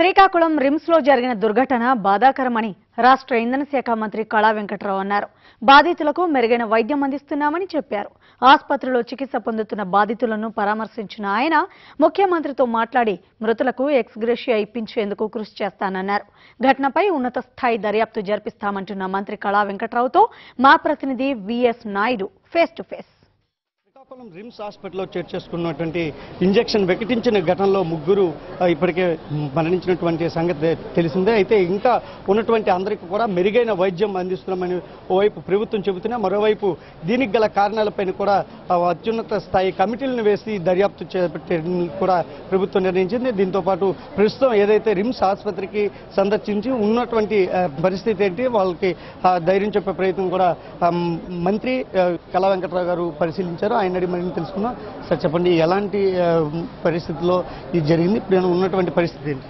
Srikakulam RIMS లో జరిగిన దుర్ఘటన బాధాకరమని రాష్ట్ర ఇంధన శాఖ మంత్రి కళా వెంకట్రావు అన్నారు బాధితులకు మెరుగైన వైద్యం అందిస్తున్నామని చెప్పారు ఆసుపత్రిలో చికిత్స పొందుతున్న బాధితులను పరామర్శించిన ఆయన ముఖ్యమంత్రితో మాట్లాడి మృతులకు ఎక్స్గ్రేషియా ఇప్పించేందుకు కృషి చేస్తానన్నారు ఘటనపై ఉన్నత స్థాయి దర్యాప్తు జరిపిస్తామంటున్న మంత్రి కళా వెంకట్రావుతో మా ప్రతినిధి VS Naidu face to face Srikakulam RIMS హాస్పిటల్లో చేర్చేసుకున్నటువంటి ఇంజెక్షన్ వికటించిన ఘటనలో ముగ్గురు ఆ, ఇప్పటికే మరణించినటువంటి సంగతి తెలిసిందే అయితే ఇంకా ఉన్నటువంటి అందరికీ కూడా మెరుగైన వైద్యం అందిస్తున్నామని ఓవైపు ప్రభుత్వం చెబుతున్నా మరోవైపు దీనికి గల కారణాలపైన కూడా ఆ, అత్యున్నత స్థాయి కమిటీలను వేసి దర్యాప్తు చేపట్టేందుకు కూడా ప్రభుత్వం నిర్ణయించింది దీంతో పాటు ప్రస్తుతం ఏదైతే రిమ్స్ ఆసుపత్రికి సందర్శించి ఉన్నటువంటి ఆ, పరిస్థితి ఏంటి వాళ్ళకి ఆ, ధైర్యం చెప్పే ప్రయత్నం కూడా ఆ, మంత్రి ఆ, కళా వెంకట్రావు గారు పరిశీలించారు ఆయన అడిగి మరిన్ని తెలుసుకుందాం సార్ చెప్పండి ఎలాంటి ఆ, పరిస్థితిలో ఇది జరిగింది ఇప్పుడు ఉన్నటువంటి పరిస్థితి ఏంటి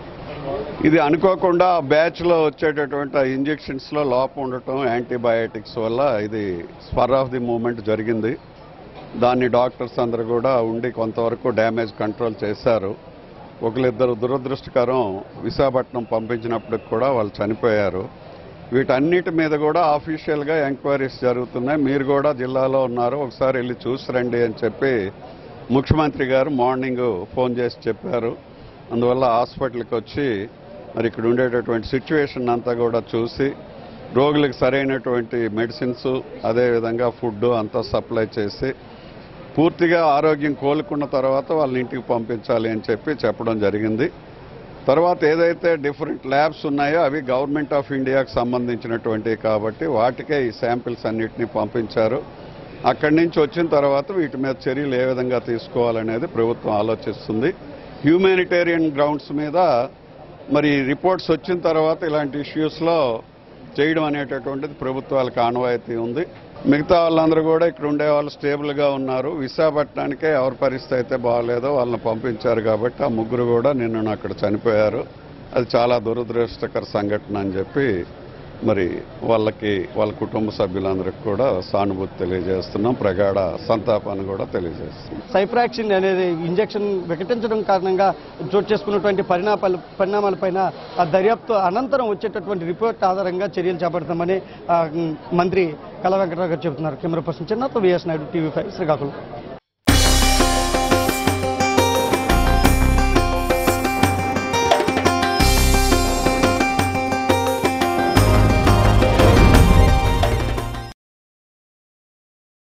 ఇది అనుకోకుండా బ్యాచ్ లో వచ్చేటటువంటి ఆ ఇంజెక్షన్స్ లో లోపం ఉండటం యాంటీబయాటిక్స్ వల్ల ఇది స్పర్ ఆఫ్ ది మూమెంట్ జరిగింది దాన్ని డాక్టర్స్ అందరు కూడా ఉండి కొంతవరకు డ్యామేజ్ కంట్రోల్ చేశారు ఒకరిద్దరు దురదృష్టకరం విశాఖపట్నం పంపించినప్పటికి కూడా వాళ్ళు చనిపోయారు వీటన్నిటి మీద కూడా ఆఫీషియల్గా ఎంక్వైరీస్ జరుగుతున్నాయి మీరు కూడా జిల్లాలో ఉన్నారు ఒకసారి వెళ్ళి చూసి రండి అని చెప్పి ముఖ్యమంత్రి గారు మార్నింగ్ ఫోన్ చేసి చెప్పారు అందువల్ల హాస్పిటల్కి వచ్చి మరి ఇక్కడ ఉండేటటువంటి సిచ్యువేషన్ అంతా కూడా చూసి రోగులకు సరైనటువంటి మెడిసిన్స్ అదేవిధంగా ఫుడ్ అంతా సప్లై చేసి పూర్తిగా ఆరోగ్యం కోలుకున్న తర్వాత వాళ్ళని ఇంటికి పంపించాలి అని చెప్పి చెప్పడం జరిగింది తర్వాత ఏదైతే డిఫరెంట్ ల్యాబ్స్ ఉన్నాయో అవి గవర్నమెంట్ ఆఫ్ ఇండియాకు సంబంధించినటువంటివి కాబట్టి వాటికే ఈ శాంపిల్స్ అన్నిటినీ పంపించారు అక్కడి నుంచి వచ్చిన తర్వాత వీటి మీద చర్యలు ఏ విధంగా తీసుకోవాలనేది ప్రభుత్వం ఆలోచిస్తుంది హ్యూమానిటేరియన్ గ్రౌండ్స్ మీద మరి రిపోర్ట్స్ వచ్చిన తర్వాత ఇలాంటి ఇష్యూస్లో చేయడం అనేటటువంటిది ప్రభుత్వాలకు ఆనవాయితీ ఉంది మిగతా వాళ్ళందరూ కూడా ఇక్కడ ఉండే వాళ్ళు స్టేబుల్గా ఉన్నారు విశాఖపట్నానికే ఎవరి పరిస్థితి అయితే బాగాలేదో వాళ్ళని పంపించారు కాబట్టి ఆ ముగ్గురు కూడా నిన్న అక్కడ చనిపోయారు అది చాలా దురదృష్టకర సంఘటన అని చెప్పి మరి వాళ్ళకి వాళ్ళ కుటుంబ సభ్యులందరికీ కూడా సానుభూతి తెలియజేస్తున్నాం ప్రగాఢ సంతాపాన్ని కూడా తెలియజేస్తున్నాం సైఫ్రాక్సిన్ అనేది ఇంజెక్షన్ వికటించడం కారణంగా చోటు చేసుకున్నటువంటి పరిణామాల పరిణామాలపైన ఆ దర్యాప్తు అనంతరం వచ్చేటటువంటి రిపోర్ట్ ఆధారంగా చర్యలు చేపడతామని ఆ, మంత్రి కళా వెంకటరావు గారు చెబుతున్నారు కెమెరా పర్సన్ చిన్నతో VS Naidu TV five Srikakulam